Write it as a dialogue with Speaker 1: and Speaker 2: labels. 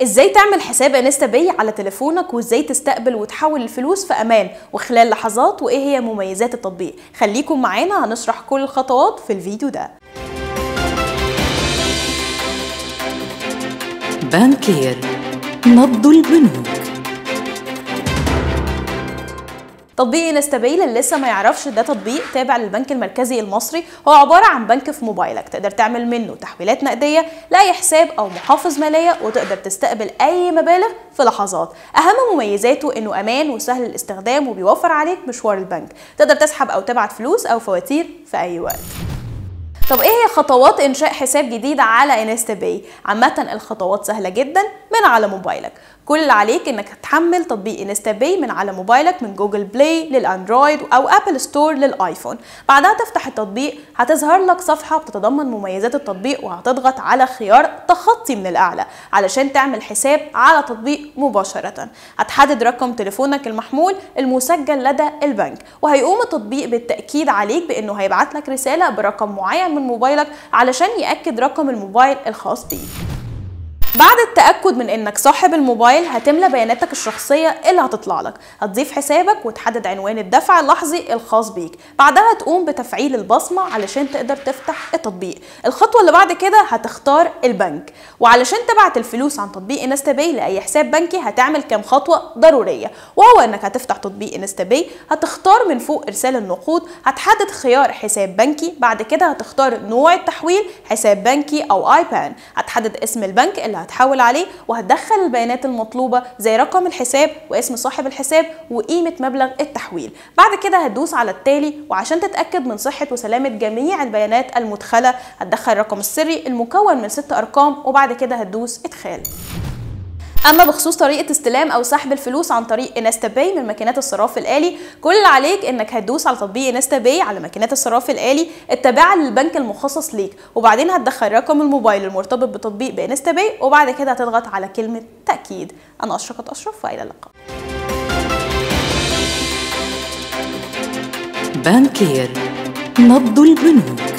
Speaker 1: ازاي تعمل حساب انستا باي على تليفونك وازاي تستقبل وتحول الفلوس في امان وخلال لحظات وايه هي مميزات التطبيق خليكم معانا هنشرح كل الخطوات في الفيديو ده
Speaker 2: بانكير نبض البنوك
Speaker 1: تطبيق انستا باي اللي لسه ما يعرفش ده تطبيق تابع للبنك المركزي المصري هو عباره عن بنك في موبايلك تقدر تعمل منه تحويلات نقديه لاي حساب او محافظ ماليه وتقدر تستقبل اي مبالغ في لحظات اهم مميزاته انه امان وسهل الاستخدام وبيوفر عليك مشوار البنك تقدر تسحب او تبعت فلوس او فواتير في اي وقت طب ايه هي خطوات انشاء حساب جديد على انستا باي عامه الخطوات سهله جدا من على موبايلك كل اللي عليك انك تحمل تطبيق انستا باي من على موبايلك من جوجل بلاي للاندرويد او ابل ستور للايفون بعدها تفتح التطبيق هتظهر لك صفحه بتتضمن مميزات التطبيق وهتضغط على خيار تخطي من الاعلى علشان تعمل حساب على تطبيق مباشره هتحدد رقم تليفونك المحمول المسجل لدى البنك وهيقوم التطبيق بالتاكيد عليك بانه هيبعت لك رساله برقم معين من موبايلك علشان ياكد رقم الموبايل الخاص بيك بعد التأكد من انك صاحب الموبايل هتملى بياناتك الشخصية اللي هتطلع لك هتضيف حسابك وتحدد عنوان الدفع اللحظي الخاص بيك بعدها تقوم بتفعيل البصمة علشان تقدر تفتح التطبيق الخطوة اللي بعد كده هتختار البنك وعلشان تبعت الفلوس عن تطبيق انستا باي لأي حساب بنكي هتعمل كام خطوة ضرورية وهو انك هتفتح تطبيق انستا باي هتختار من فوق ارسال النقود هتحدد خيار حساب بنكي بعد كده هتختار نوع التحويل حساب بنكي او اي بان هتحدد اسم البنك اللي هتحول عليه وهتدخل البيانات المطلوبة زي رقم الحساب واسم صاحب الحساب وقيمة مبلغ التحويل بعد كده هتدوس على التالي وعشان تتأكد من صحة وسلامة جميع البيانات المدخلة هتدخل الرقم السري المكون من ست أرقام وبعد كده هتدوس إدخال اما بخصوص طريقه استلام او سحب الفلوس عن طريق انستا باي من ماكينات الصراف الالي كل اللي عليك انك هتدوس على تطبيق انستا باي على ماكينات الصراف الالي التابعه للبنك المخصص ليك وبعدين هتدخل رقم الموبايل المرتبط بتطبيق بانستا باي وبعد كده هتضغط على كلمه تاكيد انا اشرقت اشرف والى اللقاء
Speaker 2: بانكير نبض البنوك